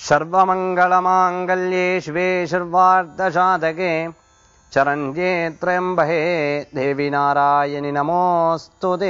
सर्वमङ्गलमाङ्गल्ये शिवे सर्वार्धसाधके चरण्ये त्र्यम्बहे தேவி நாராயணி நமோஸ்துதே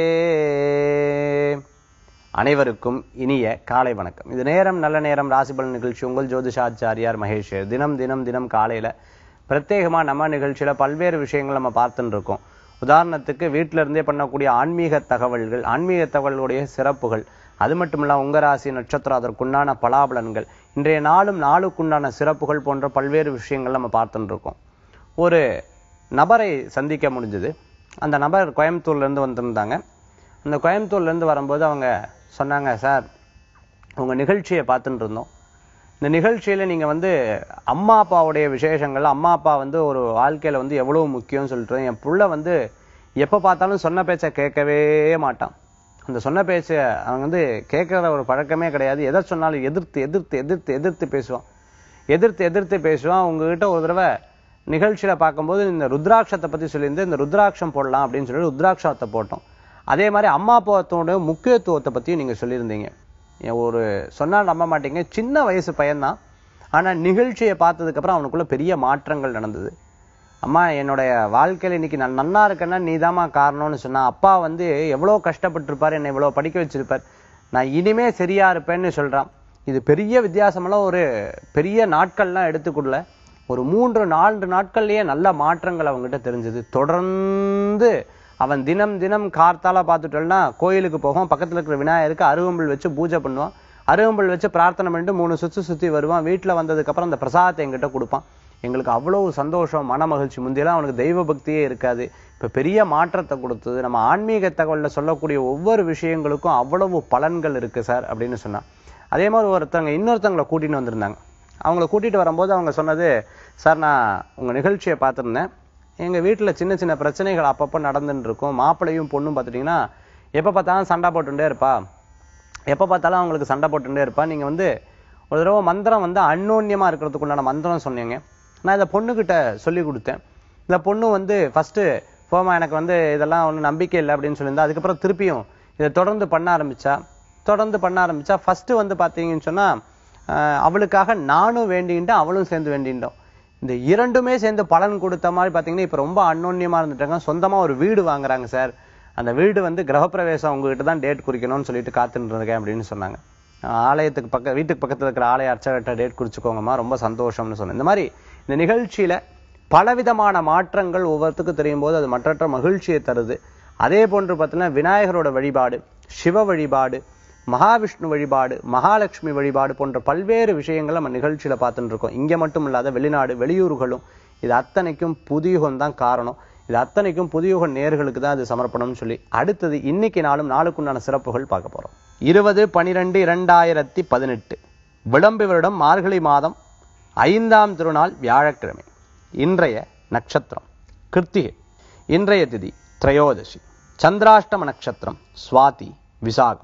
அனைவருக்கும் இனிய காலை வணக்கம் இது நேரம் நல்ல நேரம் ராசிபலன் நிகழ்ச்சி உங்கள் ஜோதிஷாச்சாரியார் மகேஷ் தினம் தினம் தினம் காலையில பிரத்யேகமா நம்ம நிகழ்ச்சியில பல்வேறு விஷயங்கள் நம்ம பார்த்துட்டு இருக்கோம் உதாரணத்துக்கு வீட்டில இருந்தே பண்ணக்கூடிய ஆன்மீக தகவல்கள் ஆன்மீக தகவல்களுடைய சிறப்புகள் அது மட்டும் இல்ல உங்க ராசி நட்சத்திரம் அதற்குண்டான பலாபலன்கள் இன்றைய நாளும் நாளுக்குண்டான சிறப்புகள் போன்ற பல்வேறு விஷயங்கள் நம்ம பார்த்துட்டு இருக்கோம் ஒரு நபரை சந்திக்க முடிஞ்சது அந்த நபர் கோயம்புத்தூர்ல இருந்து வந்திருந்தாங்க அந்த கோயம்புத்தூர்ல இருந்து வரும்போது அவங்க சொன்னாங்க சார் உங்க நிகழ்ச்சியை பார்த்துட்டு இருந்தோம் இந்த நிகழ்ச்சியில நீங்க வந்து அம்மா அப்பாவுடைய விசேஷங்கள் அம்மா அப்பா வந்து ஒரு வாழ்க்கையில வந்து எவ்வளவு முக்கியம்னு சொல்லிட்டு என் புள்ள வந்து எப்ப பார்த்தாலும் சொன்ன பேச்சை கேட்கவே மாட்டான் அந்த சொன்ன பேச்ச அவன் வந்து கேட்கற ஒரு பழக்கமே கிடையாது எதை சொன்னாலும் எதிர்த்து எதிர்த்து எதிர்த்து எதிர்த்து பேசுவான் எதிர்த்து எதிர்த்து பேசுவான் உங்ககிட்ட ஒரு தடவை நிகழ்ச்சியில பார்க்கும்போது இந்த ருத்ராட்சத்தை பத்தி சொல்லியிருந்து இந்த ருத்ராட்சம் போடலாம் அப்படின்னு சொல்லி ருத்ராட்சத்தை போட்டோம் அதே மாதிரி அம்மா அப்பாத்தோட முக்கியத்துவத்தை பத்தியும் நீங்க சொல்லியிருந்தீங்க ஏன் ஒரு சொன்னா நம்ப மாட்டீங்க சின்ன வயசு பையன்தான் ஆனா நிகழ்ச்சியை பார்த்ததுக்கு அப்புறம் அவனுக்குள்ள பெரிய மாற்றங்கள் நடந்தது அம்மா என்னுடைய வாழ்க்கையில இன்னைக்கு நான் நன்னா இருக்கேன்னா நீதாம்மா காரணம்னு சொன்னா அப்பா வந்து எவ்வளவு கஷ்டப்பட்டிருப்பாரு என்னை இவ்வளவு படிக்க வச்சிருப்பார் நான் இனிமே சரியா இருப்பேன்னு சொல்றான் இது பெரிய வித்தியாசமெல்லாம் ஒரு பெரிய நாட்கள்லாம் எடுத்துக்கொள்ள ஒரு மூன்று நான்கு நாட்கள்லயே நல்ல மாற்றங்கள் அவங்ககிட்ட தெரிஞ்சது தொடர்ந்து அவன் தினம் தினம் கார்த்தால பார்த்துட்டோம்னா கோயிலுக்கு போகும் பக்கத்துல இருக்கிற விநாயகருக்கு அருகம்புல் வச்சு பூஜை பண்ணுவான் அருகம்புல் வச்சு பிரார்த்தனை பண்ணிட்டு மூணு சுத்தி சுத்தி வருவான் வீட்டுல வந்ததுக்கு அப்புறம் அந்த பிரசாதத்தை எங்கிட்ட கொடுப்பான் எங்களுக்கு அவ்வளவு சந்தோஷம் மன மகிழ்ச்சி முந்தியெல்லாம் அவனுக்கு தெய்வ பக்தியே இருக்காது இப்ப பெரிய மாற்றத்தை கொடுத்தது நம்ம ஆன்மீக தகவல்ல சொல்லக்கூடிய ஒவ்வொரு விஷயங்களுக்கும் அவ்வளவு பலன்கள் இருக்கு சார் அப்படின்னு சொன்னான் அதே மாதிரி ஒருத்தவங்க இன்னொருத்தவங்களை கூட்டிட்டு வந்திருந்தாங்க அவங்கள கூட்டிட்டு வரும்போது அவங்க சொன்னது சார் நான் உங்க நிகழ்ச்சியை பார்த்திருந்தேன் எங்க வீட்டுல சின்ன சின்ன பிரச்சனைகள் அப்பப்போ நடந்துட்டு இருக்கும் மாப்பிள்ளையும் பொண்ணும் பார்த்துட்டீங்கன்னா எப்ப பார்த்தாலும் சண்டை போட்டுட்டே இருப்பா எப்ப பார்த்தாலும் அவங்களுக்கு சண்டை போட்டுட்டே இருப்பா நீங்க வந்து ஒரு தடவை மந்திரம் வந்து அந்யோன்யமா இருக்கிறதுக்கு உண்டான மந்திரம் சொன்னீங்க நான் இதை பொண்ணுகிட்ட சொல்லி கொடுத்தேன் இந்த பொண்ணு வந்து ஃபர்ஸ்ட் போமா எனக்கு வந்து இதெல்லாம் ஒன்றும் நம்பிக்கை இல்லை அப்படின்னு சொல்லியிருந்தா அதுக்கப்புறம் திருப்பியும் இதை தொடர்ந்து பண்ண ஆரம்பிச்சா தொடர்ந்து பண்ண ஆரம்பிச்சா ஃபர்ஸ்ட் வந்து பார்த்தீங்கன்னு சொன்னா ஆஹ் அவளுக்காக நானும் வேண்டிகிட்டேன் அவளும் சேர்ந்து வேண்டிட்டோம் இந்த இரண்டுமே சேர்ந்து பலன் கொடுத்த மாதிரி பார்த்தீங்கன்னா இப்போ ரொம்ப அன்னோன்யமா இருந்துட்டாங்க சொந்தமா ஒரு வீடு வாங்குறாங்க சார் அந்த வீடு வந்து கிரகப்பிரவேசம் உங்ககிட்ட தான் டேட் குறிக்கணும்னு சொல்லிட்டு காத்துட்டு இருக்கேன் அப்படின்னு சொன்னாங்க ஆஹ் ஆலயத்துக்கு பக்க வீட்டுக்கு பக்கத்துல இருக்கிற ஆலய அர்ச்சகர்கிட்ட டேட் குறிச்சுக்கோங்கம்மா ரொம்ப சந்தோஷம்னு சொன்னேன் இந்த மாதிரி இந்த நிகழ்ச்சியில பலவிதமான மாற்றங்கள் ஒவ்வொருத்துக்கும் தெரியும் போது அது மற்றற்ற மகிழ்ச்சியை தருது அதே போன்று பார்த்தீங்கன்னா விநாயகரோட வழிபாடு சிவ வழிபாடு மகாவிஷ்ணு வழிபாடு மகாலட்சுமி வழிபாடு போன்ற பல்வேறு விஷயங்களை நம்ம நிகழ்ச்சியில பார்த்துட்டு இருக்கோம் இங்க மட்டும் இல்லாத வெளிநாடு வெளியூர்களும் இது அத்தனைக்கும் புதியுகம் தான் காரணம் இது அத்தனைக்கும் புதியுக நேர்களுக்கு தான் அது சமர்ப்பணம்னு சொல்லி அடுத்தது இன்னைக்கு நாளும் நாளுக்குண்டான சிறப்புகள் பார்க்க போறோம் இருபது பனிரெண்டு இரண்டாயிரத்தி பதினெட்டு விளம்பு வருடம் மார்கழி மாதம் ஐந்தாம் திருநாள் வியாழக்கிழமை இன்றைய நட்சத்திரம் கிருத்திகை இன்றைய திதி திரையோதசி சந்திராஷ்டம நட்சத்திரம் சுவாதி விசாகம்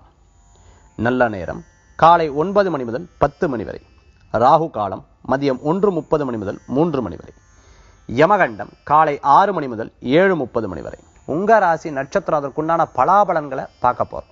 நல்ல நேரம் காலை ஒன்பது மணி முதல் பத்து மணி வரை ராகு காலம் மதியம் ஒன்று முப்பது மணி முதல் மூன்று மணி வரை யமகண்டம் காலை ஆறு மணி முதல் ஏழு முப்பது மணி வரை உங்க ராசி நட்சத்திரம் அதற்குண்டான பலாபலன்களை பார்க்க போறோம்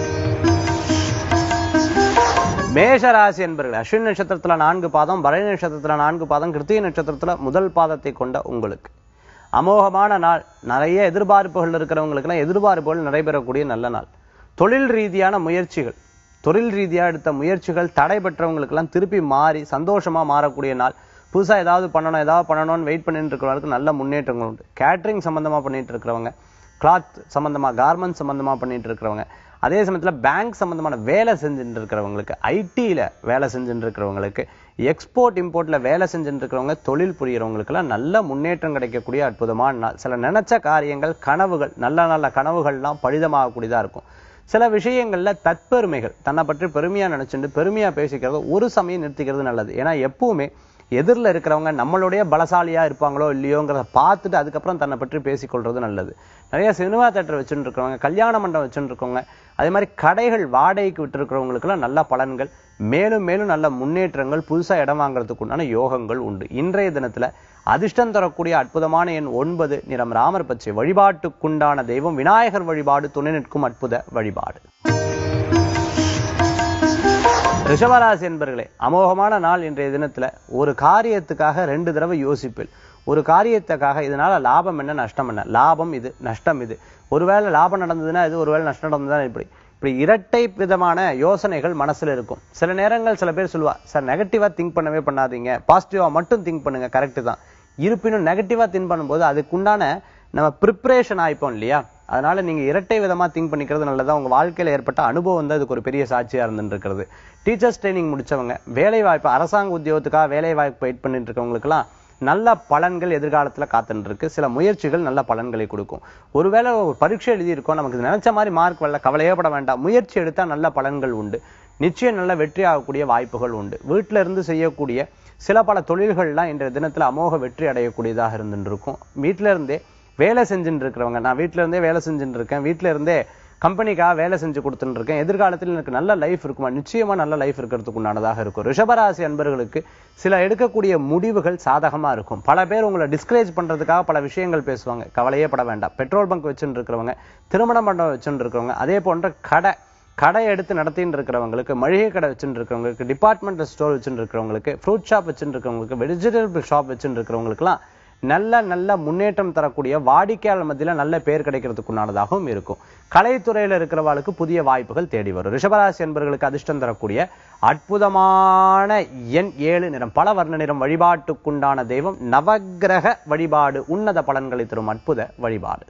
மேஷ ராசி என்பர்கள் அஸ்வின் நட்சத்திரத்துல நான்கு பாதம் பரணி நட்சத்திரத்துல நான்கு பாதம் கிருத்திகை நட்சத்திரத்துல முதல் பாதத்தை கொண்ட உங்களுக்கு அமோகமான நாள் நிறைய எதிர்பார்ப்புகள் இருக்கிறவங்களுக்கெல்லாம் எதிர்பார்ப்புகள் நடைபெறக்கூடிய நல்ல நாள் தொழில் ரீதியான முயற்சிகள் தொழில் ரீதியா எடுத்த முயற்சிகள் தடைபெற்றவங்களுக்கெல்லாம் திருப்பி மாறி சந்தோஷமா மாறக்கூடிய நாள் புதுசா ஏதாவது பண்ணணும் ஏதாவது பண்ணணும்னு வெயிட் பண்ணிட்டு இருக்கிறவங்களுக்கு நல்ல முன்னேற்றங்கள் உண்டு கேட்டரிங் சம்பந்தமா பண்ணிட்டு இருக்கிறவங்க கிளாத் சம்பந்தமா கார்மெண்ட் சம்பந்தமா பண்ணிட்டு இருக்கிறவங்க அதே சமயத்துல பேங்க் சம்பந்தமான வேலை செஞ்சுட்டு இருக்கிறவங்களுக்கு ஐடியில வேலை செஞ்சுட்டு இருக்கிறவங்களுக்கு எக்ஸ்போர்ட் இம்போர்ட்ல வேலை செஞ்சுட்டு இருக்கிறவங்க தொழில் புரியறவங்களுக்கெல்லாம் நல்ல முன்னேற்றம் கிடைக்கக்கூடிய அற்புதமான நாள் சில நினைச்ச காரியங்கள் கனவுகள் நல்ல நல்ல கனவுகள்லாம் பழிதமாகக்கூடியதா இருக்கும் சில விஷயங்கள்ல தற்பெருமைகள் தன்னை பற்றி பெருமையா நினைச்சுட்டு பெருமையா பேசிக்கிறது ஒரு சமயம் நிறுத்திக்கிறது நல்லது ஏன்னா எப்பவுமே எதிரில் இருக்கிறவங்க நம்மளுடைய பலசாலியா இருப்பாங்களோ இல்லையோங்கிறத பார்த்துட்டு அதுக்கப்புறம் தன்னை பற்றி பேசிக்கொள்றது நல்லது நிறைய சினிமா தேட்டர் வச்சுட்டு இருக்கிறவங்க கல்யாண மண்டபம் வச்சுட்டு இருக்கவங்க அதே மாதிரி கடைகள் வாடகைக்கு விட்டுருக்கிறவங்களுக்கெல்லாம் நல்ல பலன்கள் மேலும் மேலும் நல்ல முன்னேற்றங்கள் புதுசா இடம் வாங்குறதுக்கு உண்டான யோகங்கள் உண்டு இன்றைய தினத்துல அதிர்ஷ்டம் தரக்கூடிய அற்புதமான எண் ஒன்பது நிறம் ராமர் பச்சை வழிபாட்டுக்குண்டான தெய்வம் விநாயகர் வழிபாடு துணை நிற்கும் அற்புத வழிபாடு ரிஷபராசி என்பர்களே அமோகமான நாள் இன்றைய தினத்துல ஒரு காரியத்துக்காக ரெண்டு தடவை யோசிப்பில் ஒரு காரியத்துக்காக இதனால லாபம் என்ன நஷ்டம் என்ன லாபம் இது நஷ்டம் இது ஒருவேளை லாபம் நடந்ததுன்னா இது ஒருவேளை நஷ்டம் நடந்ததுன்னா இப்படி இப்படி இரட்டை விதமான யோசனைகள் மனசுல இருக்கும் சில நேரங்கள் சில பேர் சொல்லுவா சார் நெகட்டிவா திங்க் பண்ணவே பண்ணாதீங்க பாசிட்டிவா மட்டும் திங்க் பண்ணுங்க கரெக்ட் தான் இருப்பினும் நெகட்டிவா திங்க் பண்ணும்போது அதுக்குண்டான நம்ம ப்ரிப்பரேஷன் ஆயிப்போம் இல்லையா அதனால நீங்க இரட்டை விதமா திங்க் பண்ணிக்கிறது நல்லதா உங்க வாழ்க்கையில ஏற்பட்ட அனுபவம் தான் இதுக்கு ஒரு பெரிய சாட்சியா இருந்துட்டு இருக்கிறது டீச்சர்ஸ் ட்ரைனிங் முடிச்சவங்க வேலை வாய்ப்பு அரசாங்க உத்தியோகத்துக்காக வேலை வாய்ப்பு வெயிட் பண்ணிட்டு இருக்கவங்களுக்குலாம் நல்ல பலன்கள் எதிர்காலத்துல காத்துட்டு இருக்கு சில முயற்சிகள் நல்ல பலன்களை கொடுக்கும் ஒருவேளை ஒரு பரீட்சை எழுதியிருக்கோம் நமக்கு இது நினைச்ச மாதிரி மார்க் வரல கவலையப்பட வேண்டாம் முயற்சி எடுத்தா நல்ல பலன்கள் உண்டு நிச்சயம் நல்ல வெற்றி ஆகக்கூடிய வாய்ப்புகள் உண்டு வீட்டில இருந்து செய்யக்கூடிய சில பல தொழில்கள்லாம் இன்றைய தினத்துல அமோக வெற்றி அடையக்கூடியதாக இருந்துட்டு இருக்கும் வீட்டில இருந்தே வேலை செஞ்சுட்டு இருக்கிறவங்க நான் வீட்டில இருந்தே வேலை செஞ்சுட்டு இருக்கேன் வீட்டில இருந்தே கம்பெனிக்காக வேலை செஞ்சு கொடுத்துட்டு இருக்கேன் எதிர்காலத்தில் எனக்கு நல்ல லைஃப் இருக்குமா நிச்சயமா நல்ல லைஃப் இருக்கிறதுக்கு உண்டானதாக இருக்கும் ரிஷபராசி அன்பர்களுக்கு சில எடுக்கக்கூடிய முடிவுகள் சாதகமா இருக்கும் பல பேர் உங்களை டிஸ்கரேஜ் பண்றதுக்காக பல விஷயங்கள் பேசுவாங்க கவலையே பட வேண்டாம் பெட்ரோல் பங்க் வச்சுட்டு இருக்கிறவங்க திருமண மண்டபம் வச்சுட்டு இருக்கிறவங்க அதே போன்ற கடை கடை எடுத்து நடத்தின்னு இருக்கிறவங்களுக்கு மளிகை கடை வச்சுட்டு இருக்கிறவங்களுக்கு டிபார்ட்மெண்டல் ஸ்டோர் வச்சுட்டு இருக்கிறவங்களுக்கு ஃப்ரூட் ஷாப் வச்சுட்டு இருக்கிறவங்களுக்கு வெஜிடபிள் ஷாப் வச்சுட்டு இருக்கிறவங்களுக்குலாம் நல்ல நல்ல முன்னேற்றம் தரக்கூடிய வாடிக்கையாளர் மத்தியில நல்ல பேர் கிடைக்கிறதுக்கு உண்டானதாகவும் இருக்கும் கலைத்துறையில இருக்கிறவர்களுக்கு புதிய வாய்ப்புகள் தேடி வரும் ரிஷபராசி என்பவர்களுக்கு அதிர்ஷ்டம் தரக்கூடிய அற்புதமான எண் ஏழு நிறம் பல வர்ண நிறம் வழிபாட்டுக்குண்டான தெய்வம் நவக்கிரக வழிபாடு உன்னத பலன்களை தரும் அற்புத வழிபாடு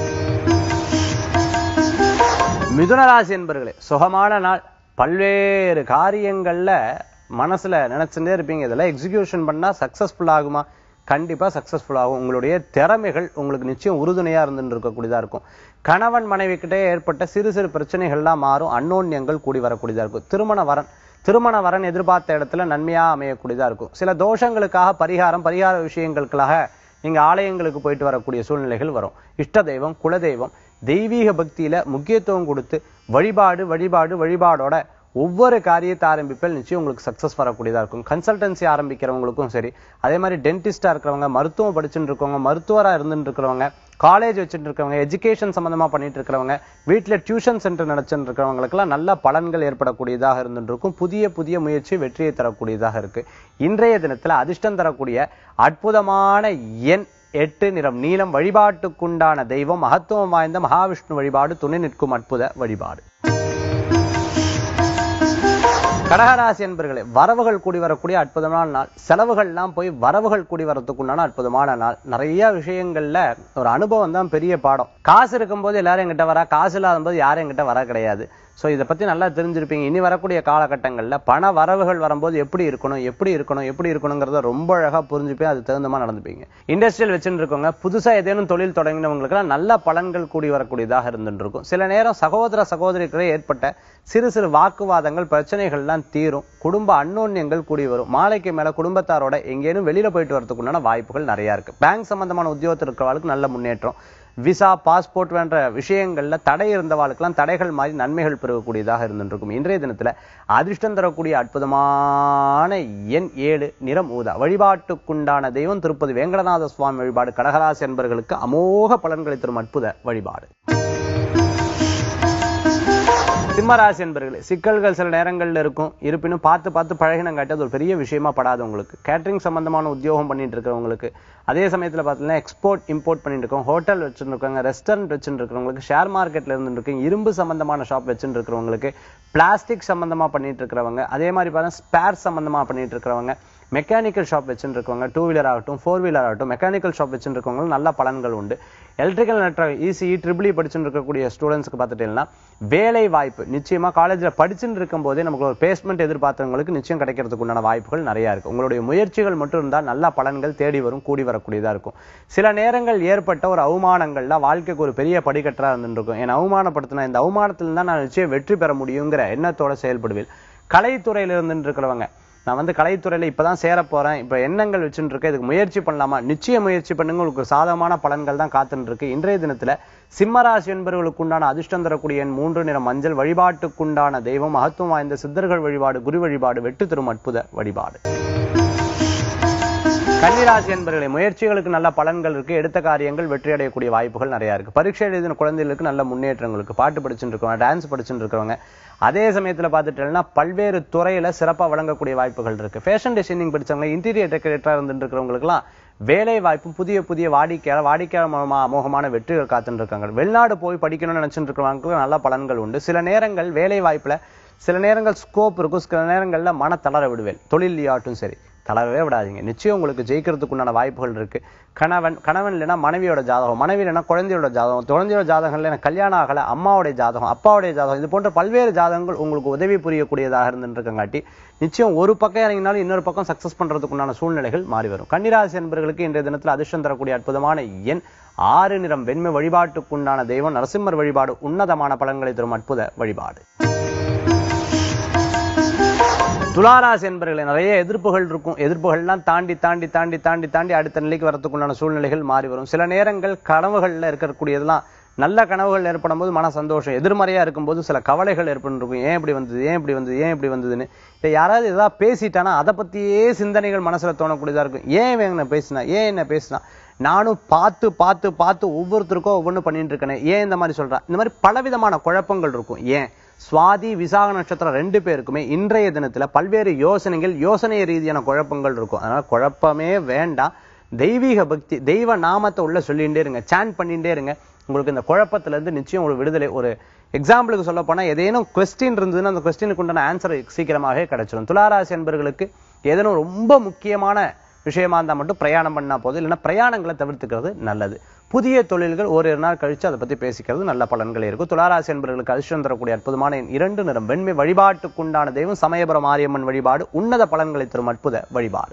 மிதுனராசி என்பர்களே சுகமான நாள் பல்வேறு காரியங்கள்ல மனசுல நினைச்சுட்டே இருப்பீங்க இதெல்லாம் எக்ஸிகியூஷன் பண்ணா சக்சஸ்ஃபுல் ஆகுமா கண்டிப்பா சக்சஸ்ஃபுல் ஆகும் உங்களுடைய திறமைகள் உங்களுக்கு நிச்சயம் உறுதுணையா இருந்துட்டு இருக்கக்கூடியதா இருக்கும் கணவன் மனைவி கிட்டே ஏற்பட்ட சிறு சிறு பிரச்சனைகள்லாம் மாறும் அன்னோன்யங்கள் கூடி வரக்கூடியதா இருக்கும் திருமண வரன் திருமண வரன் எதிர்பார்த்த இடத்துல நன்மையா அமையக்கூடியதா இருக்கும் சில தோஷங்களுக்காக பரிகாரம் பரிகார விஷயங்களுக்காக நீங்க ஆலயங்களுக்கு போயிட்டு வரக்கூடிய சூழ்நிலைகள் வரும் இஷ்ட தெய்வம் குலதெய்வம் தெய்வீக பக்தியில முக்கியத்துவம் கொடுத்து வழிபாடு வழிபாடு வழிபாடோட ஒவ்வொரு காரியத்தை ஆரம்பிப்பில் நிச்சயம் உங்களுக்கு சக்சஸ் வரக்கூடியதா இருக்கும் கன்சல்டன்சி ஆரம்பிக்கிறவங்களுக்கும் சரி அதே மாதிரி டென்டிஸ்டா இருக்கிறவங்க மருத்துவம் படிச்சுட்டு இருக்கவங்க மருத்துவரா இருந்துட்டு இருக்கிறவங்க காலேஜ் வச்சுட்டு இருக்கிறவங்க எஜுகேஷன் சம்பந்தமா பண்ணிட்டு இருக்கிறவங்க வீட்டுல டியூஷன் சென்டர் நடச்சுட்டு இருக்கிறவங்களுக்கெல்லாம் நல்ல பலன்கள் ஏற்படக்கூடியதாக இருந்துட்டு இருக்கும் புதிய புதிய முயற்சி வெற்றியை தரக்கூடியதாக இருக்கு இன்றைய தினத்துல அதிர்ஷ்டம் தரக்கூடிய அற்புதமான எண் எட்டு நிறம் நீலம் வழிபாட்டுக்குண்டான தெய்வம் மகத்துவம் வாய்ந்த மகாவிஷ்ணு வழிபாடு துணை நிற்கும் அற்புத வழிபாடு கடகராசி என்பர்களே வரவுகள் கூடி வரக்கூடிய அற்புதமான நாள் செலவுகள்லாம் போய் வரவுகள் கூடி வரதுக்குண்டான அற்புதமான நாள் நிறைய விஷயங்கள்ல ஒரு அனுபவம் தான் பெரிய பாடம் காசு இருக்கும்போது எல்லாரும் எங்கிட்ட வரா காசு இல்லாத போது யாரும் எங்கிட்ட வர கிடையாது சோ இதை பத்தி நல்லா தெரிஞ்சிருப்பீங்க இனி வரக்கூடிய காலகட்டங்கள்ல பண வரவுகள் வரும்போது எப்படி இருக்கணும் எப்படி இருக்கணும் எப்படி இருக்கணுங்கிறத ரொம்ப அழகா புரிஞ்சுப்பே அது தகுந்த மாதிரி நடந்துப்பீங்க இண்டஸ்ட்ரியல் வச்சுட்டு இருக்கவங்க புதுசா ஏதேனும் தொழில் தொடங்கினவங்களுக்குலாம் நல்ல பலன்கள் கூடி வரக்கூடியதாக இருந்துட்டு இருக்கும் சில நேரம் சகோதர சகோதரிகளே ஏற்பட்ட சிறு சிறு வாக்குவாதங்கள் பிரச்சனைகள்லாம் தீரும் குடும்ப அன்னோன்யங்கள் கூடி வரும் மாலைக்கு மேல குடும்பத்தாரோட எங்கேனும் வெளியில போயிட்டு வரதுக்கு உண்டான வாய்ப்புகள் நிறைய இருக்கு பேங்க் சம்பந்தமான உத்தியோகத்தில் இருக்கிறவங்களுக்கு நல்ல முன்னேற்றம் விசா பாஸ்போர்ட் போன்ற விஷயங்கள்ல தடை இருந்தவாளுக்கெல்லாம் தடைகள் மாறி நன்மைகள் பெறக்கூடியதாக இருந்துருக்கும் இன்றைய தினத்துல அதிர்ஷ்டம் தரக்கூடிய அற்புதமான எண் ஏழு நிறம் ஊதா வழிபாட்டுக்குண்டான தெய்வம் திருப்பதி வேங்கடநாத சுவாமி வழிபாடு கடகராசி என்பவர்களுக்கு அமோக பலன்களை தரும் அற்புத வழிபாடு சிம்மராசி என்பர்களே சிக்கல்கள் சில நேரங்கள்ல இருக்கும் இருப்பினும் பார்த்து பார்த்து பழகினங்காட்டி அது ஒரு பெரிய விஷயமா படாது உங்களுக்கு கேட்டரிங் சம்பந்தமான உத்தியோகம் பண்ணிட்டு இருக்கிறவங்களுக்கு அதே சமயத்துல பார்த்தீங்கன்னா எக்ஸ்போர்ட் இம்போர்ட் பண்ணிட்டு இருக்கோம் ஹோட்டல் வச்சுருக்காங்க ரெஸ்டாரண்ட் வச்சுட்டு இருக்கிறவங்களுக்கு ஷேர் மார்க்கெட்ல இருந்து இருக்கீங்க இரும்பு சம்பந்தமான ஷாப் வச்சுட்டு இருக்கிறவங்களுக்கு பிளாஸ்டிக் சம்பந்தமா பண்ணிட்டு இருக்கிறவங்க அதே மாதிரி பார்த்தா ஸ்பேர் சம்பந்தமா பண்ணிட்டு இருக்கிறவங்க மெக்கானிக்கல் ஷாப் வச்சுட்டு இருக்கவங்க டூ வீலர் ஆகட்டும் ஃபோர் வீலர் ஆகட்டும் மெக்கானிக்கல் ஷாப் வச்சுட்டு இருக்கவங்க நல்ல பலன்கள் உண்டு எலக்ட்ரிக்கல் நெட்வொர்க் இசிஇ ட்ரிபிள் படிச்சுட்டு இருக்கக்கூடிய ஸ்டூடெண்ட்ஸ்க்கு பார்த்துட்டீங்கன்னா வேலை வாய்ப்பு நிச்சயமா காலேஜ்ல படிச்சுட்டு இருக்கும் போதே நமக்கு ஒரு பேஸ்மெண்ட் எதிர்பார்த்தவங்களுக்கு நிச்சயம் கிடைக்கிறதுக்கு உண்டான வாய்ப்புகள் நிறைய இருக்கு உங்களுடைய முயற்சிகள் மட்டும் இருந்தால் நல்ல பலன்கள் தேடி வரும் கூடி வரக்கூடியதா இருக்கும் சில நேரங்கள் ஏற்பட்ட ஒரு அவமானங்கள்ல வாழ்க்கைக்கு ஒரு பெரிய படிக்கட்டா இருந்துருக்கும் என் அவமானப்படுத்தின இந்த அவமானத்துல தான் நான் நிச்சயம் வெற்றி பெற முடியுங்கிற எண்ணத்தோட செயல்படுவேன் கலைத்துறையில இருந்துட்டு இருக்கிறவங்க நான் வந்து கலைத்துறையில இப்பதான் சேர போறேன் இப்ப எண்ணங்கள் வச்சுட்டு இருக்கேன் இதுக்கு முயற்சி பண்ணலாமா நிச்சய முயற்சி பண்ணுங்க உங்களுக்கு ஒரு சாதகமான பலன்கள் தான் காத்துட்டு இருக்கு இன்றைய தினத்துல சிம்மராசி என்பவர்களுக்கு உண்டான அதிர்ஷ்டம் தரக்கூடிய எண் மூன்று நிற மஞ்சள் வழிபாட்டுக்குண்டான தெய்வம் மகத்துவம் வாய்ந்த சித்தர்கள் வழிபாடு குரு வழிபாடு வெட்டு தரும் அற்புத வழிபாடு கன்னிராசி என்பவர்களை முயற்சிகளுக்கு நல்ல பலன்கள் இருக்கு எடுத்த காரியங்கள் வெற்றி அடையக்கூடிய வாய்ப்புகள் நிறைய இருக்கு பரீட்சை எழுதின குழந்தைகளுக்கு நல்ல முன்னேற்றங்கள் இருக்கு பாட்டு படிச்சுட்டு இருக்கவங்க டான்ஸ் படிச்சுட்டு இருக்கவங்க அதே சமயத்துல பார்த்துட்டேன்னா பல்வேறு துறையில சிறப்பா வழங்கக்கூடிய வாய்ப்புகள் இருக்கு ஃபேஷன் டிசைனிங் படிச்சவங்க இன்டீரியர் டெக்கரேட்டரா இருந்துட்டு இருக்கிறவங்களுக்குலாம் வேலை வாய்ப்பும் புதிய புதிய வாடிக்கையாளர் வாடிக்கையாளர் மூலமா அமோகமான வெற்றிகள் காத்துட்டு இருக்காங்க வெளிநாடு போய் படிக்கணும்னு நினைச்சிட்டு இருக்கிறவங்களுக்கு நல்ல பலன்கள் உண்டு சில நேரங்கள் வேலை வாய்ப்புல சில நேரங்கள் ஸ்கோப் இருக்கும் சில நேரங்கள்ல மன தளர விடுவேன் தொழில் ஆட்டும் சரி தளரவே விடாதீங்க நிச்சயம் உங்களுக்கு ஜெயிக்கிறதுக்கு உண்டான வாய்ப்புகள் இருக்கு கணவன் கணவன் இல்லைன்னா மனைவியோட ஜாதகம் மனைவி இல்லைன்னா குழந்தையோட ஜாதகம் குழந்தையோட ஜாதகம் இல்லைன்னா கல்யாணம் ஆகல அம்மாவுடைய ஜாதகம் அப்பாவுடைய ஜாதகம் இது போன்ற பல்வேறு ஜாதகங்கள் உங்களுக்கு உதவி புரியக்கூடியதாக இருந்துருக்கங்காட்டி நிச்சயம் ஒரு பக்கம் இறங்கினாலும் இன்னொரு பக்கம் சக்சஸ் பண்றதுக்கு உண்டான சூழ்நிலைகள் மாறி வரும் கன்னிராசி என்பவர்களுக்கு இன்றைய தினத்தில் அதிர்ஷ்டம் தரக்கூடிய அற்புதமான எண் ஆறு நிறம் வெண்மை வழிபாட்டுக்குண்டான தெய்வம் நரசிம்மர் வழிபாடு உன்னதமான பலன்களை தரும் அற்புத வழிபாடு துளாராசி என்பவர்களை நிறைய எதிர்ப்புகள் இருக்கும் எதிர்ப்புகள்லாம் தாண்டி தாண்டி தாண்டி தாண்டி தாண்டி அடுத்த நிலைக்கு வரதுக்குண்டான சூழ்நிலைகள் மாறி வரும் சில நேரங்கள் கனவுகள்ல இருக்கக்கூடியதெல்லாம் நல்ல கனவுகள் ஏற்படும் போது மன சந்தோஷம் எதிர்மறையா இருக்கும்போது சில கவலைகள் ஏற்பட்டிருக்கும் ஏன் இப்படி வந்தது ஏன் இப்படி வந்தது ஏன் இப்படி வந்ததுன்னு இல்லை யாராவது ஏதாவது பேசிட்டானா அதை பத்தியே சிந்தனைகள் மனசுல தோணக்கூடியதா இருக்கும் ஏன் இவன் என்ன பேசினா ஏன் என்ன பேசினா நானும் பார்த்து பார்த்து பார்த்து ஒவ்வொருத்தருக்கும் ஒவ்வொன்றும் பண்ணிட்டு இருக்கேனே ஏன் இந்த மாதிரி சொல்றா இந்த மாதிரி பலவிதமான குழப்பங்கள் இருக்கும் ஏன் சுவாதி விசாக நட்சத்திரம் ரெண்டு பேருக்குமே இன்றைய தினத்துல பல்வேறு யோசனைகள் யோசனை ரீதியான குழப்பங்கள் இருக்கும் அதனால குழப்பமே வேண்டாம் தெய்வீக பக்தி தெய்வ நாமத்தை உள்ள சொல்லிகிட்டே இருங்க சான் பண்ணிட்டே இருங்க உங்களுக்கு இந்த குழப்பத்துல இருந்து நிச்சயம் ஒரு விடுதலை ஒரு எக்ஸாம்பிளுக்கு சொல்ல போனா ஏதேனும் கொஸ்டின் இருந்ததுன்னா அந்த கொஸ்டினுக்கு உண்டான ஆன்சர் சீக்கிரமாகவே கிடைச்சிடும் துளாராசி என்பவர்களுக்கு ஏதேனும் ரொம்ப முக்கியமான விஷயமா இருந்தா மட்டும் பிரயாணம் பண்ணா போதும் இல்லைன்னா பிரயாணங்களை தவிர்த்துக்கிறது நல்லது புதிய தொழில்கள் ஓரிரு நாள் கழிச்சு அதை பத்தி பேசிக்கிறது நல்ல பலன்கள் இருக்கும் துளாராசி என்பவர்களுக்கு அதிர்ஷ்டம் தரக்கூடிய அற்புதமான எண் இரண்டு நிறம் வெண்மை வழிபாட்டுக்குண்டான தெய்வம் சமயபுரம் மாரியம்மன் வழிபாடு உன்னத பலன்களை தரும் அற்புத வழிபாடு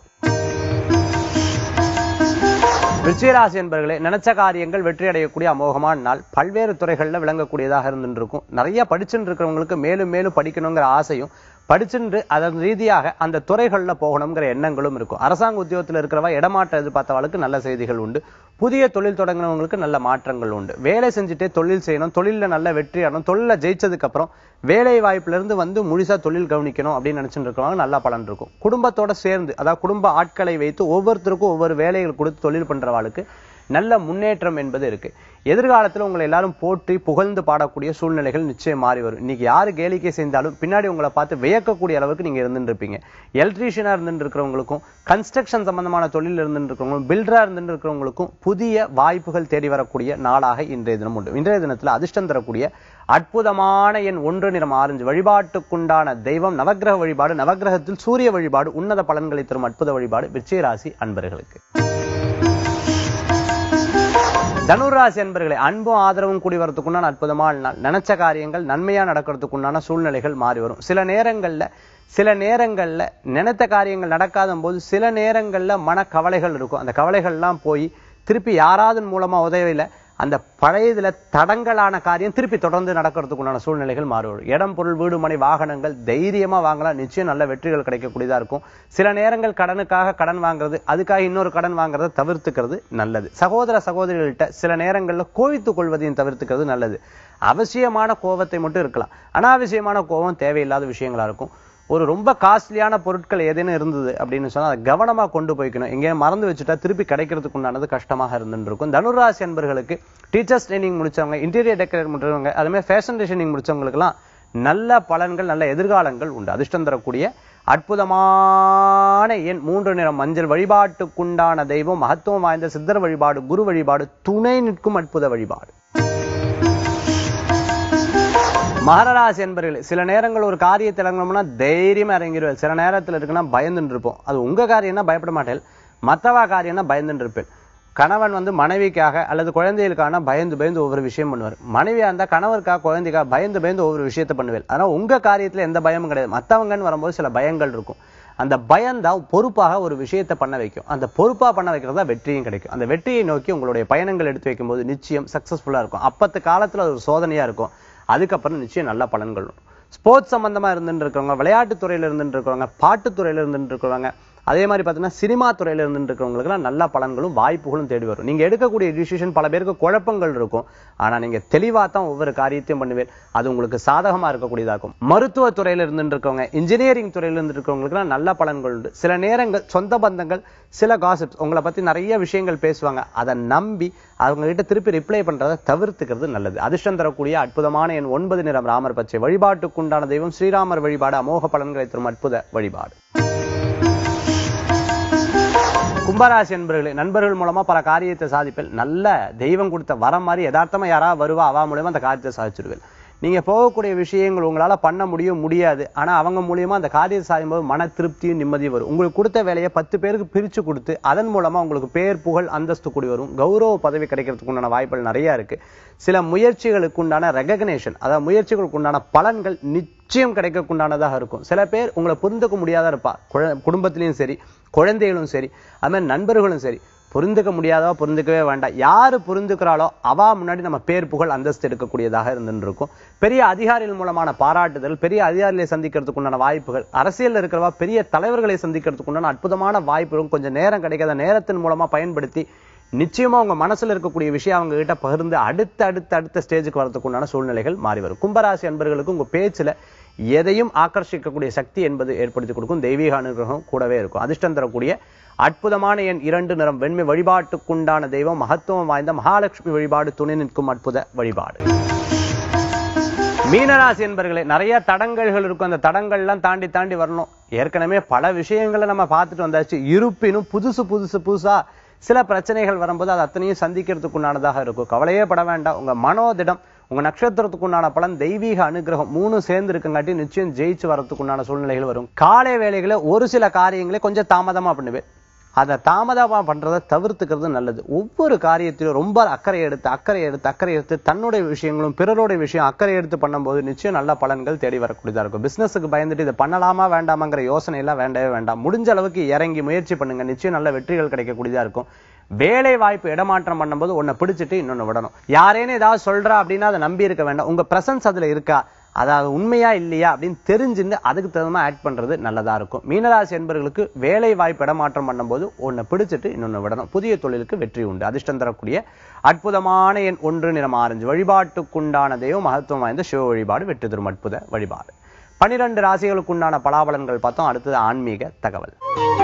விருச்சிகராசி என்பவர்களே நினைச்ச காரியங்கள் வெற்றி அடையக்கூடிய அமோகமான நாள் பல்வேறு துறைகள்ல விளங்கக்கூடியதாக இருந்துட்டு இருக்கும் நிறைய படிச்சுட்டு இருக்கிறவங்களுக்கு மேலும் மேலும் படிக்கணுங்கிற ஆசையும் படிச்சுட்டு அதன் ரீதியாக அந்த துறைகள்ல போகணுங்கிற எண்ணங்களும் இருக்கும் அரசாங்க உத்தியோகத்தில் இருக்கிறவா இடமாற்றம் எதிர்பார்த்தவளுக்கு நல்ல செய்திகள் உண்டு புதிய தொழில் தொடங்கினவங்களுக்கு நல்ல மாற்றங்கள் உண்டு வேலை செஞ்சுட்டே தொழில் செய்யணும் தொழில்ல நல்ல வெற்றி அடையணும் தொழில ஜெயிச்சதுக்கு அப்புறம் வேலை வாய்ப்புல இருந்து வந்து முழுசா தொழில் கவனிக்கணும் அப்படின்னு நினைச்சுட்டு இருக்கிறவங்க நல்ல பலன் இருக்கும் குடும்பத்தோட சேர்ந்து அதாவது குடும்ப ஆட்களை வைத்து ஒவ்வொருத்தருக்கும் ஒவ்வொரு வேலைகள் கொடுத்து தொழில் பண்றவாளுக்கு நல்ல முன்னேற்றம் என்பது இருக்கு எதிர்காலத்துல உங்களை எல்லாரும் போற்றி புகழ்ந்து பாடக்கூடிய சூழ்நிலைகள் நிச்சயம் மாறி வரும் இன்னைக்கு யாரு கேளிக்கை செய்தாலும் பின்னாடி உங்களை பார்த்து வியக்கக்கூடிய அளவுக்கு நீங்க இருந்துட்டு இருப்பீங்க எலக்ட்ரீஷியனா இருந்துட்டு இருக்கிறவங்களுக்கும் கன்ஸ்ட்ரக்ஷன் சம்பந்தமான தொழில் இருந்துட்டு இருக்கிறவங்களும் பில்டரா இருந்துட்டு இருக்கிறவங்களுக்கும் புதிய வாய்ப்புகள் தேடி வரக்கூடிய நாளாக இன்றைய தினம் உண்டு இன்றைய தினத்துல அதிர்ஷ்டம் தரக்கூடிய அற்புதமான என் ஒன்று நிறம் ஆரஞ்சு வழிபாட்டுக்குண்டான தெய்வம் நவக்கிரக வழிபாடு நவக்கிரகத்தில் சூரிய வழிபாடு உன்னத பலன்களை தரும் அற்புத வழிபாடு விருச்சிகராசி அன்பர்களுக்கு தனுராசி அன்பர்களே அன்பும் ஆதரவும் கூடி வரதுக்குண்டான அற்புதமான நாள் நினைச்ச காரியங்கள் நன்மையா நடக்கிறதுக்குண்டான சூழ்நிலைகள் மாறி வரும் சில நேரங்கள்ல சில நேரங்கள்ல நினைத்த காரியங்கள் நடக்காத போது சில நேரங்கள்ல மனக்கவலைகள் இருக்கும் அந்த கவலைகள்லாம் போய் திருப்பி யாராவது மூலமா உதவியில அந்த பழையதுல தடங்கலான காரியம் திருப்பி தொடர்ந்து நடக்கிறதுக்குண்டான சூழ்நிலைகள் மாறும் இடம் பொருள் வீடு மனை வாகனங்கள் தைரியமா வாங்கலாம் நிச்சயம் நல்ல வெற்றிகள் கிடைக்கக்கூடியதா இருக்கும் சில நேரங்கள் கடனுக்காக கடன் வாங்குறது அதுக்காக இன்னொரு கடன் வாங்குறதை தவிர்த்துக்கிறது நல்லது சகோதர சகோதரிகள்கிட்ட சில நேரங்கள்ல கோவித்துக் கொள்வதையும் தவிர்த்துக்கிறது நல்லது அவசியமான கோபத்தை மட்டும் இருக்கலாம் அனாவசியமான கோபம் தேவையில்லாத விஷயங்களா இருக்கும் ஒரு ரொம்ப காஸ்ட்லியான பொருட்கள் ஏதேனும் இருந்தது அப்படின்னு சொன்னா அதை கவனமா கொண்டு போய்க்கணும் எங்கேயும் மறந்து வச்சுட்டா திருப்பி கிடைக்கிறதுக்கு உண்டானது கஷ்டமாக இருந்துட்டு இருக்கும் தனுராசி என்பர்களுக்கு டீச்சர்ஸ் ட்ரைனிங் முடிச்சவங்க இன்டீரியர் டெக்கரேட் முடிச்சவங்க அது மாதிரி ஃபேஷன் டிசைனிங் முடிச்சவங்களுக்குலாம் நல்ல பலன்கள் நல்ல எதிர்காலங்கள் உண்டு அதிர்ஷ்டம் தரக்கூடிய அற்புதமான எண் மூன்று நிறம் மஞ்சள் வழிபாட்டுக்குண்டான தெய்வம் மகத்துவம் வாய்ந்த சித்தர் வழிபாடு குரு வழிபாடு துணை நிற்கும் அற்புத வழிபாடு மகராசி என்பர்களே சில நேரங்கள் ஒரு காரியத்தை இறங்கணும்னா தைரியமா இறங்கிடுவேன் சில நேரத்துல இருக்குன்னா பயந்துட்டு இருப்போம் அது உங்க காரியம்னா பயப்பட மாட்டேன் மத்தவா காரியம்னா பயந்துட்டு இருப்பேன் கணவன் வந்து மனைவிக்காக அல்லது குழந்தைகளுக்கான பயந்து பயந்து ஒவ்வொரு விஷயம் பண்ணுவார் மனைவியா இருந்தா கணவருக்காக குழந்தைக்காக பயந்து பயந்து ஒவ்வொரு விஷயத்தை பண்ணுவேன் ஆனா உங்க காரியத்துல எந்த பயமும் கிடையாது மத்தவங்கன்னு வரும்போது சில பயங்கள் இருக்கும் அந்த பயம்தான் பொறுப்பாக ஒரு விஷயத்தை பண்ண வைக்கும் அந்த பொறுப்பா பண்ண வைக்கிறது தான் வெற்றியும் கிடைக்கும் அந்த வெற்றியை நோக்கி உங்களுடைய பயணங்கள் எடுத்து வைக்கும்போது நிச்சயம் சக்சஸ்ஃபுல்லா இருக்கும் அப்பத்து காலத்துல அது ஒரு சோதனையா இருக்கும் அதுக்கப்புறம் நிச்சயம் நல்ல பலன்கள் வரும் ஸ்போர்ட்ஸ் சம்பந்தமா இருந்துட்டு இருக்கிறவங்க விளையாட்டுத் துறையில இருந்துட்டு இருக்கிறவங்க பாட்டுத் துறையில இருந்துட்டு இருக்கிறவங்க அதே மாதிரி பார்த்தீங்கன்னா சினிமா துறையில இருந்து இருக்கிறவங்களுக்குலாம் நல்ல பலன்களும் வாய்ப்புகளும் தேடி வரும் நீங்க எடுக்கக்கூடிய டிசிஷன் பல பேருக்கு குழப்பங்கள் இருக்கும் ஆனா நீங்க தெளிவா தான் ஒவ்வொரு காரியத்தையும் பண்ணுவீர் அது உங்களுக்கு சாதகமா இருக்கக்கூடியதா இருக்கும் மருத்துவ துறையில இருந்து இருக்கவங்க இன்ஜினியரிங் துறையில இருந்து இருக்கிறவங்களுக்குலாம் நல்ல பலன்கள் உண்டு சில நேரங்கள் சொந்த பந்தங்கள் சில காசிப்ஸ் உங்களை பத்தி நிறைய விஷயங்கள் பேசுவாங்க அதை நம்பி அவங்க கிட்ட திருப்பி ரிப்ளை பண்றதை தவிர்த்துக்கிறது நல்லது அதிர்ஷ்டம் தரக்கூடிய அற்புதமான என் ஒன்பது நிறம் ராமர் பச்சை வழிபாட்டுக்குண்டான தெய்வம் ஸ்ரீராமர் வழிபாடு அமோக பலன்களை தரும் அற்புத வழிபாடு கும்பராசி என்பர்களே நண்பர்கள் மூலமா பல காரியத்தை சாதிப்பில் நல்ல தெய்வம் கொடுத்த வரம் மாதிரி யதார்த்தமா யாராவது வருவா அவா மூலியமா அந்த காரியத்தை சாதிச்சிருவேன் நீங்க போகக்கூடிய விஷயங்கள் உங்களால பண்ண முடியும் முடியாது ஆனா அவங்க மூலியமா அந்த காரியத்தை சாதிக்கும் போது மன திருப்தியும் நிம்மதியும் வரும் உங்களுக்கு கொடுத்த வேலையை பத்து பேருக்கு பிரிச்சு கொடுத்து அதன் மூலமா உங்களுக்கு பேர் புகழ் அந்தஸ்து கூடி வரும் கௌரவ பதவி கிடைக்கிறதுக்கு உண்டான வாய்ப்புகள் நிறைய இருக்கு சில முயற்சிகளுக்கு உண்டான ரெகக்னேஷன் அதாவது முயற்சிகளுக்கு உண்டான பலன்கள் நிச்சயம் கிடைக்கக்குண்டானதாக இருக்கும் சில பேர் உங்களை புரிந்துக்க முடியாத இருப்பா குழ- குடும்பத்திலையும் சரி குழந்தைகளும் சரி அது மாதிரி நண்பர்களும் சரி புரிந்துக்க முடியாதவா புரிந்துக்கவே வேண்டாம் யாரு புரிந்துக்கிறாளோ அவா முன்னாடி நம்ம பேர் புகழ் அந்தஸ்து எடுக்கக்கூடியதாக இருந்துட்டு இருக்கும் பெரிய அதிகாரிகள் மூலமான பாராட்டுதல் பெரிய அதிகாரிகளை சந்திக்கிறதுக்கு உண்டான வாய்ப்புகள் அரசியல்ல இருக்கிறவா பெரிய தலைவர்களை சந்திக்கிறதுக்கு உண்டான அற்புதமான வாய்ப்புகளும் கொஞ்சம் நேரம் கிடைக்காத நேரத்தின் மூலமா பயன்படுத்தி நிச்சயமா உங்க மனசுல இருக்கக்கூடிய விஷயம் அவங்க கிட்ட பகிர்ந்து அடுத்த அடுத்த அடுத்த ஸ்டேஜுக்கு வரதுக்கு உண்டான சூழ்நிலைகள் மாறி வரும் கும்பராசி அன்பர்களுக்கு உங்க பேச்சுல எதையும் ஆக்கர்ஷிக்கக்கூடிய சக்தி என்பது ஏற்படுத்தி கொடுக்கும் தெய்வீக அனுகிரகம் கூடவே இருக்கும் அதிர்ஷ்டம் தரக்கூடிய அற்புதமான என் இரண்டு நிறம் வெண்மை வழிபாட்டுக்குண்டான தெய்வம் மகத்துவம் வாய்ந்த மகாலட்சுமி வழிபாடு துணை நிற்கும் அற்புத வழிபாடு மீனராசி என்பர்களே நிறைய தடங்கல்கள் இருக்கும் அந்த தடங்கள்லாம் தாண்டி தாண்டி வரணும் ஏற்கனவே பல விஷயங்களை நம்ம பார்த்துட்டு வந்தாச்சு இருப்பினும் புதுசு புதுசு புதுசா சில பிரச்சனைகள் வரும்போது அது அத்தனையும் சந்திக்கிறதுக்கு உண்டானதாக இருக்கும் கவலையே பட வேண்டாம் உங்க மனோதிடம் உங்க நட்சத்திரத்துக்கு உண்டான பலன் தெய்வீக அனுகிரகம் மூணு சேர்ந்து இருக்கங்காட்டி நிச்சயம் ஜெயிச்சு வரதுக்கு உண்டான சூழ்நிலைகள் வரும் காலை வேளைகளை ஒரு சில காரியங்களை கொஞ்சம் தாமதமா பண்ணுவேன் அதை தாமதமா பண்றதை தவிர்த்துக்கிறது நல்லது ஒவ்வொரு காரியத்திலும் ரொம்ப அக்கறை எடுத்து அக்கறை எடுத்து அக்கறை எடுத்து தன்னுடைய விஷயங்களும் பிறருடைய விஷயம் அக்கறை எடுத்து பண்ணும்போது நிச்சயம் நல்ல பலன்கள் தேடி வரக்கூடியதா இருக்கும் பிசினஸுக்கு பயந்துட்டு இதை பண்ணலாமா வேண்டாமாங்கிற யோசனை எல்லாம் வேண்டவே வேண்டாம் முடிஞ்ச அளவுக்கு இறங்கி முயற்சி பண்ணுங்க நிச்சயம் நல்ல வெற்றிகள் கிடைக்கக்கூடியதா இருக்கும் வேலை வாய்ப்பு இடமாற்றம் பண்ணும்போது உன்னை பிடிச்சிட்டு இன்னொன்னு விடணும் யாரேன்னு ஏதாவது சொல்றா அப்படின்னா அதை நம்பி இருக்க வேண்டாம் உங்க பிரசன்ஸ் அதுல இருக்கா அதாவது உண்மையா இல்லையா அப்படின்னு தெரிஞ்சுன்னு அதுக்கு தகுந்த ஆக்ட் பண்றது நல்லதா இருக்கும் மீனராசி என்பவர்களுக்கு வேலை வாய்ப்பு இடமாற்றம் பண்ணும்போது ஒன்னை பிடிச்சிட்டு இன்னொன்னு விடணும் புதிய தொழிலுக்கு வெற்றி உண்டு அதிர்ஷ்டம் தரக்கூடிய அற்புதமான எண் ஒன்று நிறம் ஆரஞ்சு வழிபாட்டுக்குண்டான தெய்வம் மகத்துவம் வாய்ந்த சிவ வழிபாடு வெற்றி தரும் அற்புத வழிபாடு பனிரெண்டு ராசிகளுக்குண்டான பலாபலன்கள் பார்த்தோம் அடுத்தது ஆன்மீக தகவல்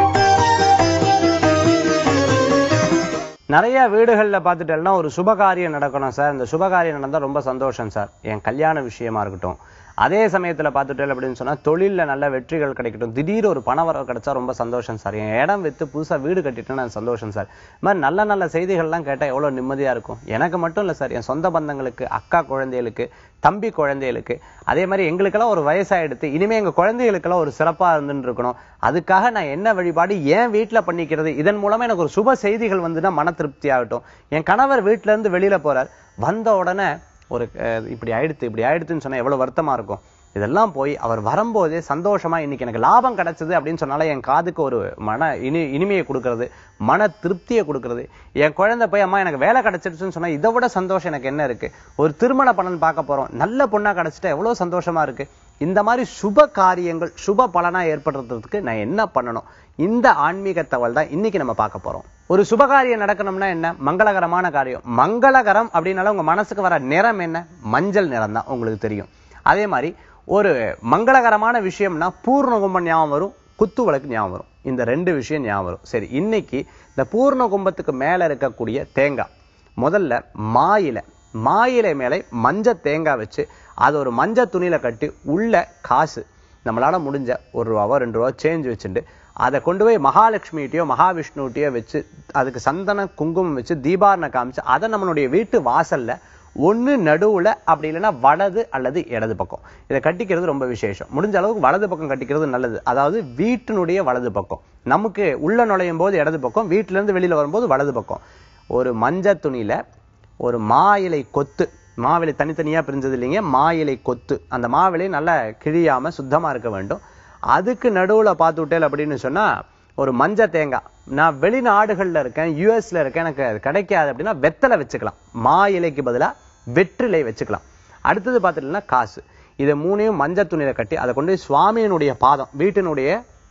நிறைய வீடுகளில் பார்த்துட்டேன்னா ஒரு சுபகாரியம் நடக்கணும் சார் இந்த சுபகாரியம் நடந்தால் ரொம்ப சந்தோஷம் சார் என் கல்யாண விஷயமா இருக்கட்டும் அதே சமயத்தில் பார்த்துட்டேன் அப்படின்னு சொன்னால் தொழிலில் நல்ல வெற்றிகள் கிடைக்கட்டும் திடீர் ஒரு பண வரவு கிடைச்சா ரொம்ப சந்தோஷம் சார் என் இடம் விற்று புதுசாக வீடு கட்டிட்டேன்னா எனக்கு சந்தோஷம் சார் இது மாதிரி நல்ல நல்ல செய்திகள்லாம் கேட்டால் எவ்வளோ நிம்மதியாக இருக்கும் எனக்கு மட்டும் இல்லை சார் என் சொந்த பந்தங்களுக்கு அக்கா குழந்தைகளுக்கு தம்பி குழந்தைகளுக்கு அதே மாதிரி எங்களுக்கெல்லாம் ஒரு வயசாயிடுத்து இனிமே எங்க குழந்தைகளுக்கெல்லாம் ஒரு சிறப்பா இருந்துட்டு இருக்கணும் அதுக்காக நான் என்ன வழிபாடு ஏன் வீட்டுல பண்ணிக்கிறது இதன் மூலமா எனக்கு ஒரு சுப செய்திகள் வந்துன்னா மன திருப்தி ஆகட்டும் என் கணவர் வீட்டுல இருந்து வெளியில போறார் வந்த உடனே ஒரு அஹ், இப்படி ஆயிடுத்து இப்படி ஆயிடுத்துன்னு சொன்னா எவ்வளவு வருத்தமா இருக்கும் இதெல்லாம் போய் அவர் வரும்போதே சந்தோஷமா இன்னைக்கு எனக்கு லாபம் கிடைச்சது அப்படின்னு சொன்னாலே என் காதுக்கு ஒரு மன இனி இனிமையை கொடுக்கறது மன திருப்தியை கொடுக்கறது என் குழந்தை போய் அம்மா எனக்கு வேலை கிடைச்சிடுச்சுன்னு சொன்னா இதை விட சந்தோஷம் எனக்கு என்ன இருக்கு ஒரு திருமண பலன் பார்க்க போறோம் நல்ல பொண்ணா கிடைச்சிட்டா எவ்வளவு சந்தோஷமா இருக்கு இந்த மாதிரி சுப காரியங்கள் சுப பலனா ஏற்படுறதுக்கு நான் என்ன பண்ணணும் இந்த ஆன்மீக தகவல் தான் இன்னைக்கு நம்ம பார்க்க போறோம் ஒரு சுபகாரியம் நடக்கணும்னா என்ன மங்களகரமான காரியம் மங்களகரம் அப்படின்னால உங்க மனசுக்கு வர நிறம் என்ன மஞ்சள் நிறம் தான் உங்களுக்கு தெரியும் அதே மாதிரி ஒரு மங்களகரமான விஷயம்னா பூர்ண கும்பம் ஞாபகம் வரும் குத்து விளக்கு ஞாபகம் வரும் இந்த ரெண்டு விஷயம் ஞாபகம் வரும் சரி இன்னைக்கு இந்த பூர்ண கும்பத்துக்கு மேல இருக்கக்கூடிய தேங்காய் முதல்ல மாயிலை மாயிலை மேலே மஞ்ச தேங்காய் வச்சு அது ஒரு மஞ்ச துணியில கட்டி உள்ள காசு நம்மளால முடிஞ்ச ஒரு ரூபாவோ ரெண்டு ரூபா சேஞ்ச் வச்சுட்டு அதை கொண்டு போய் மகாலட்சுமிகிட்டயோ மகாவிஷ்ணுகிட்டயோ வச்சு அதுக்கு சந்தன குங்குமம் வச்சு தீபாரணை காமிச்சு அதை நம்மளுடைய வீட்டு வாசல்ல ஒண்ணு நடுவுல அப்படி இல்லைன்னா வலது அல்லது இடது பக்கம் இதை கட்டிக்கிறது ரொம்ப விசேஷம் முடிஞ்ச அளவுக்கு வலது பக்கம் கட்டிக்கிறது நல்லது அதாவது வீட்டினுடைய வலது பக்கம் நமக்கு உள்ள நுழையும் போது இடது பக்கம் வீட்டுல இருந்து வெளியில வரும்போது வலது பக்கம் ஒரு மஞ்ச துணியில ஒரு மா இலை கொத்து மாவிலை தனித்தனியா பிரிஞ்சது இல்லைங்க மா இலை கொத்து அந்த மாவிலை நல்லா கிழியாம சுத்தமா இருக்க வேண்டும் அதுக்கு நடுவுல பார்த்து விட்டேல் அப்படின்னு சொன்னா ஒரு மஞ்ச தேங்காய் நான் வெளிநாடுகள்ல இருக்கேன் யூஎஸ்ல இருக்கேன் எனக்கு அது கிடைக்காது அப்படின்னா வெத்தலை வச்சுக்கலாம் மா இலைக்கு பதிலா வெற்றிலை வச்சுக்கலாம் அடுத்தது பார்த்துட்டீங்கன்னா காசு இதை மூணையும் மஞ்சள் துணியில கட்டி அதை கொண்டு போய் சுவாமியினுடைய பாதம் வீட்டினுடைய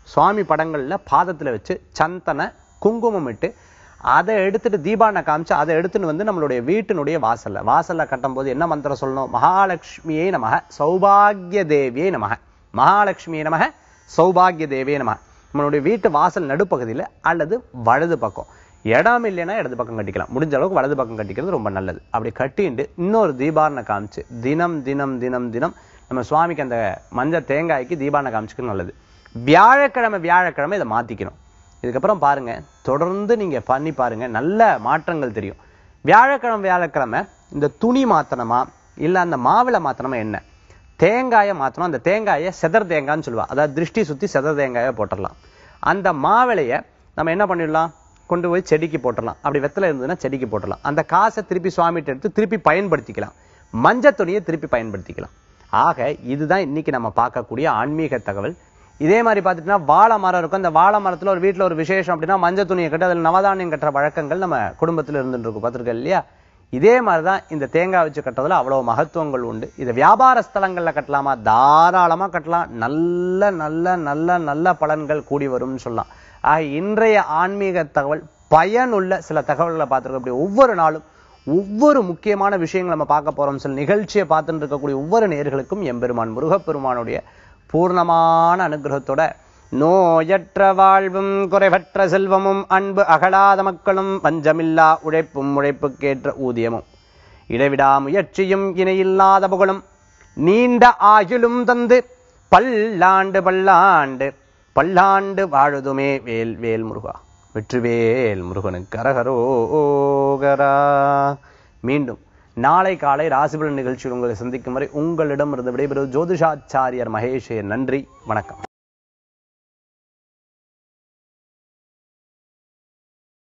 சுவாமி படங்கள்ல பாதத்துல வச்சு சந்தன குங்குமம் இட்டு அதை எடுத்துட்டு தீபாவளி காமிச்சு அதை எடுத்துட்டு வந்து நம்மளுடைய வீட்டினுடைய வாசல்ல வாசல்ல கட்டும்போது என்ன மந்திரம் சொல்லணும் மகாலட்சுமியே நமக சௌபாகிய தேவியே நமக மகாலட்சுமியே நமக சௌபாகிய தேவியே நமக நம்மளுடைய வீட்டு வாசல் நடுப்பகுதியில அல்லது வலது பக்கம் இடம் இல்லைன்னா இடது பக்கம் கட்டிக்கலாம் முடிஞ்ச அளவுக்கு வலது பக்கம் கட்டிக்கிறது ரொம்ப நல்லது அப்படி கட்டிட்டு இன்னொரு தீபாரணை காமிச்சு தினம் தினம் தினம் தினம் நம்ம சுவாமிக்கு அந்த மஞ்சள் தேங்காய்க்கு தீபாரணை காமிச்சுக்கிறது நல்லது வியாழக்கிழமை வியாழக்கிழமை இதை மாத்திக்கணும் இதுக்கப்புறம் பாருங்க தொடர்ந்து நீங்க பண்ணி பாருங்க நல்ல மாற்றங்கள் தெரியும் வியாழக்கிழமை வியாழக்கிழமை இந்த துணி மாத்தணுமா இல்ல அந்த மாவில மாத்தணுமா என்ன தேங்காயை மாத்தணும் அந்த தேங்காயை செதர் தேங்காய்ன்னு சொல்லுவா அதாவது திருஷ்டி சுத்தி செதர் தேங்காயை போட்டுடலாம் அந்த மாவிளைய நம்ம என்ன பண்ணிடலாம் கொண்டு போய் செடிக்கு போட்டுடலாம் அப்படி வெத்தலை இருந்ததுன்னா செடிக்கு போட்டுடலாம் அந்த காசை திருப்பி சுவாமிகிட்ட எடுத்து திருப்பி பயன்படுத்திக்கலாம் மஞ்சள் துணியை திருப்பி பயன்படுத்திக்கலாம் ஆக இதுதான் இன்னைக்கு நம்ம பார்க்கக்கூடிய ஆன்மீக தகவல் இதே மாதிரி பார்த்துட்டுனா வாழை மரம் இருக்கும் அந்த வாழை மரத்துல ஒரு வீட்டுல ஒரு விசேஷம் அப்படின்னா மஞ்சள் துணியை கட்டி அதில் நவதானியம் கட்டுற வழக்கங்கள் நம்ம குடும்பத்துல இருந்துட்டு இருக்கும் பார்த்திருக்கோம் இல்லையா இதே மாதிரிதான் இந்த தேங்காய் வச்சு கட்டுறதுல அவ்வளவு மகத்துவங்கள் உண்டு இதை வியாபார ஸ்தலங்கள்ல கட்டலாமா தாராளமா கட்டலாம் நல்ல நல்ல நல்ல நல்ல பலன்கள் கூடி வரும்னு சொல்லலாம் ஆக இன்றைய ஆன்மீக தகவல் பயனுள்ள சில தகவல்களை பார்த்திருக்கோம் அப்படி ஒவ்வொரு நாளும் ஒவ்வொரு முக்கியமான விஷயங்களை நம்ம பார்க்க போறோம் சில நிகழ்ச்சியை பார்த்துட்டு இருக்கக்கூடிய ஒவ்வொரு நேர்களுக்கும் எம்பெருமான் முருகப்பெருமானுடைய பூர்ணமான அனுகிரகத்தோட நோயற்ற வாழ்வும் குறைவற்ற செல்வமும் அன்பு அகலாத மக்களும் பஞ்சமில்லா உழைப்பும் உழைப்புக்கேற்ற ஊதியமும் இடைவிடா முயற்சியும் இணையில்லாத புகழும் நீண்ட ஆயுளும் தந்து பல்லாண்டு பல்லாண்டு பல்லாண்டு வாழுதுமே வேல் வேல் முருகா வெற்றிவேல் முருகனுக்கு அரகரோகரா மீண்டும் நாளை காலை ராசிபலன் நிகழ்ச்சியில் உங்களை சந்திக்கும் வரை உங்களிடம் இருந்து விடைபெறுவது ஜோதிஷாச்சாரியர் மகேஷே நன்றி வணக்கம்